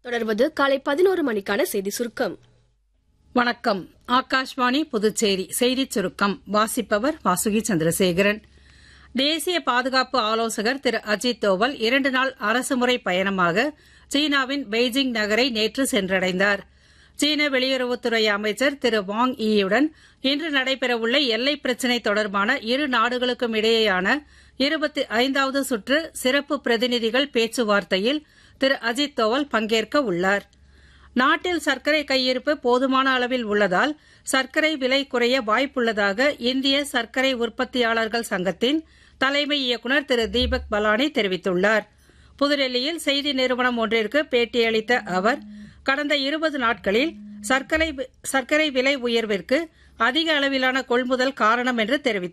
தொடர்வது காலை பதினோரு மணிக்கான செய்தி சுருக்கம் வணக்கம் ஆகாஷ்வாணி புதுச்சேரி செய்திச் சுருக்கம் வாசிப்பவர் வாசுகி சந்திரசேகரன் தேசிய பாதுகாப்பு ஆலோசகர் திரு அஜித் தோவல் இரண்டு நாள் அரசுமுறை பயணமாக சீனாவின் பெய்ஜிங் நகரை நேற்று சென்றடைந்தார் சீன வெளியுறவுத்துறை அமைச்சர் திரு வாங் ஈயுடன் இன்று நடைபெறவுள்ள எல்லை பிரச்சினை தொடர்பான இரு நாடுகளுக்கும் இடையேயான இருபத்தி ஐந்தாவது சுற்று சிறப்பு பிரதிநிதிகள் பேச்சுவார்த்தையில் திரு அஜித் தோவல் பங்கேற்க உள்ளார் நாட்டில் சர்க்கரை கையிருப்பு போதுமான அளவில் உள்ளதால் சர்க்கரை விலை குறைய வாய்ப்புள்ளதாக இந்திய சர்க்கரை உற்பத்தியாளர்கள் சங்கத்தின் தலைமை இயக்குநர் திரு தீபக் பலானி தெரிவித்துள்ளார் புதுடெல்லியில் செய்தி நிறுவனம் ஒன்றிற்கு பேட்டியளித்த அவர் கடந்த இருபது நாட்களில் சர்க்கரை சர்க்கரை விலை உயர்விற்கு அதிக அளவிலான கொள்முதல் காரணம் என்று தெரிவித்தார்